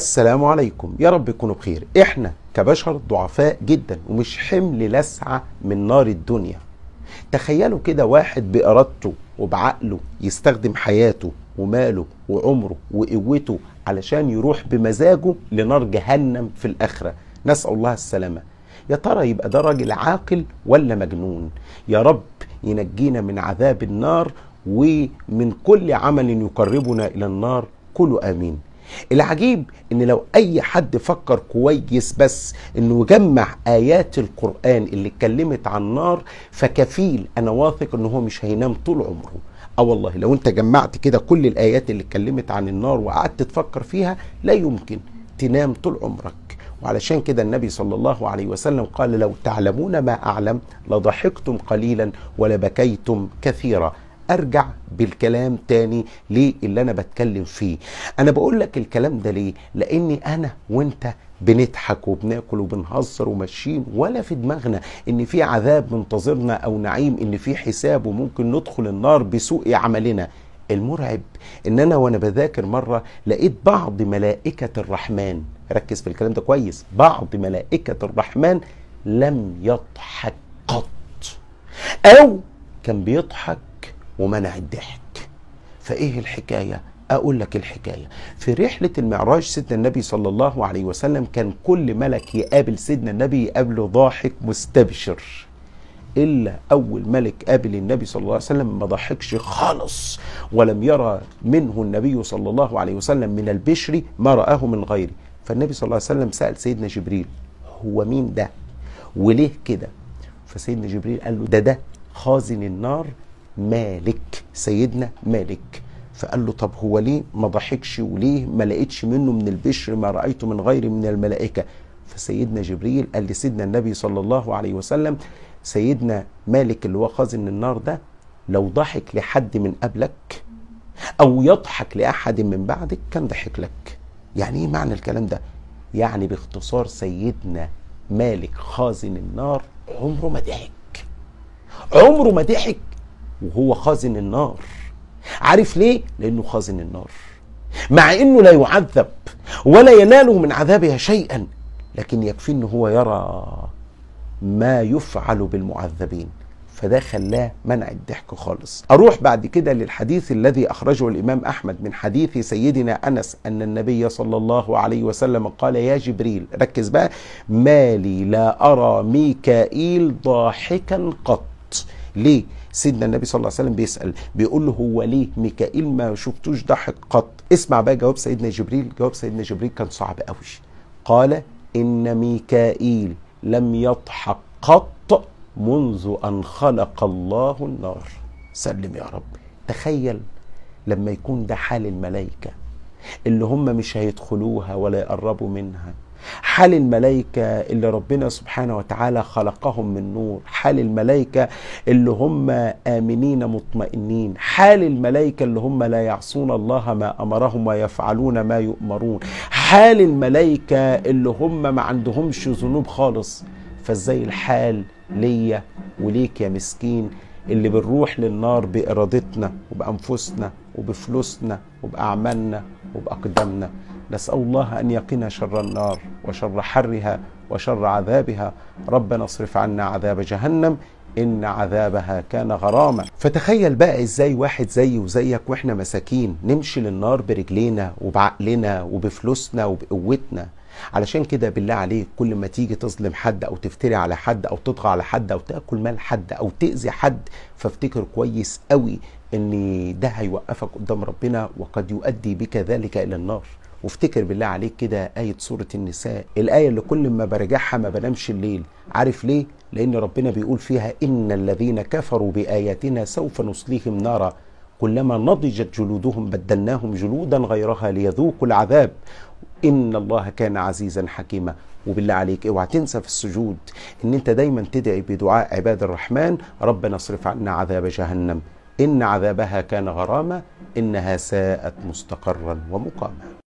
السلام عليكم يا رب تكونوا بخير احنا كبشر ضعفاء جدا ومش حمل لسعة من نار الدنيا تخيلوا كده واحد بإرادته وبعقله يستخدم حياته وماله وعمره وقوته علشان يروح بمزاجه لنار جهنم في الآخرة نسأل الله السلامة يا ترى يبقى ده راجل عاقل ولا مجنون يا رب ينجينا من عذاب النار ومن كل عمل يقربنا إلى النار كله آمين العجيب ان لو اي حد فكر كويس بس انه يجمع ايات القرآن اللي اتكلمت عن النار فكفيل انا واثق ان هو مش هينام طول عمره اه والله لو انت جمعت كده كل الايات اللي اتكلمت عن النار وقعدت تفكر فيها لا يمكن تنام طول عمرك وعلشان كده النبي صلى الله عليه وسلم قال لو تعلمون ما اعلم لضحكتم قليلا ولبكيتم كثيرا ارجع بالكلام تاني ليه اللي انا بتكلم فيه انا بقول لك الكلام ده ليه لاني انا وانت بنضحك وبناكل وبنهزر وماشيين ولا في دماغنا ان في عذاب منتظرنا او نعيم ان في حساب وممكن ندخل النار بسوء عملنا المرعب ان انا وانا بذاكر مره لقيت بعض ملائكه الرحمن ركز في الكلام ده كويس بعض ملائكه الرحمن لم يضحك قط او كان بيضحك ومنع الضحك فايه الحكايه اقول لك الحكايه في رحله المعراج سيدنا النبي صلى الله عليه وسلم كان كل ملك يقابل سيدنا النبي يقابله ضاحك مستبشر الا اول ملك قابل النبي صلى الله عليه وسلم ما ضحكش خالص ولم يرى منه النبي صلى الله عليه وسلم من البشر ما راه من غيره فالنبي صلى الله عليه وسلم سال سيدنا جبريل هو مين ده وليه كده فسيدنا جبريل قال له ده ده خازن النار مالك سيدنا مالك فقال له طب هو ليه ما ضحكش وليه ما لقيتش منه من البشر ما رأيته من غيره من الملائكة فسيدنا جبريل قال لسيدنا النبي صلى الله عليه وسلم سيدنا مالك اللي هو خازن النار ده لو ضحك لحد من قبلك او يضحك لاحد من بعدك كان ضحك لك يعني ايه معنى الكلام ده يعني باختصار سيدنا مالك خازن النار عمره ما ضحك عمره ما ضحك وهو خازن النار عارف ليه لانه خازن النار مع انه لا يعذب ولا يناله من عذابها شيئا لكن يكفي انه هو يرى ما يفعل بالمعذبين فده خلاه منع الضحك خالص اروح بعد كده للحديث الذي اخرجه الامام احمد من حديث سيدنا انس ان النبي صلى الله عليه وسلم قال يا جبريل ركز بقى مالي لا ارى ميكائيل ضاحكا قط ليه سيدنا النبي صلى الله عليه وسلم بيسال بيقول له هو ليه ميكائيل ما شفتوش ضحك قط اسمع بقى جواب سيدنا جبريل جواب سيدنا جبريل كان صعب قوي قال ان ميكائيل لم يضحك قط منذ ان خلق الله النار سلم يا رب تخيل لما يكون ده حال الملائكه اللي هم مش هيدخلوها ولا يقربوا منها حال الملائكة اللي ربنا سبحانه وتعالى خلقهم من نور حال الملائكة اللي هم آمنين مطمئنين حال الملائكة اللي هم لا يعصون الله ما أمرهم ويفعلون ما يؤمرون حال الملائكة اللي هم ما عندهمش ذنوب خالص فازاي الحال ليا وليك يا مسكين اللي بنروح للنار بإرادتنا وبأنفسنا وبفلوسنا وبأعمالنا وبأقدامنا نسأل الله أن يقنا شر النار وشر حرها وشر عذابها ربنا اصرف عنا عذاب جهنم إن عذابها كان غراما فتخيل بقى إزاي واحد زي وزيك وإحنا مساكين نمشي للنار برجلينا وبعقلنا وبفلوسنا وبقوتنا علشان كده بالله عليك كل ما تيجي تظلم حد او تفتري على حد او تطغى على حد او تاكل مال حد او تاذي حد فافتكر كويس قوي ان ده هيوقفك قدام ربنا وقد يؤدي بك ذلك الى النار وافتكر بالله عليك كده آية سورة النساء الآية اللي كل ما برجعها ما بنامش الليل عارف ليه؟ لأن ربنا بيقول فيها إن الذين كفروا بآياتنا سوف نصليهم نارا كلما نضجت جلودهم بدلناهم جلودا غيرها ليذوقوا العذاب إن الله كان عزيزا حكيما وبالله عليك اوعى تنسى في السجود ان انت دايما تدعي بدعاء عباد الرحمن ربنا اصرف عنا عذاب جهنم ان عذابها كان غراما انها ساءت مستقرا ومقاما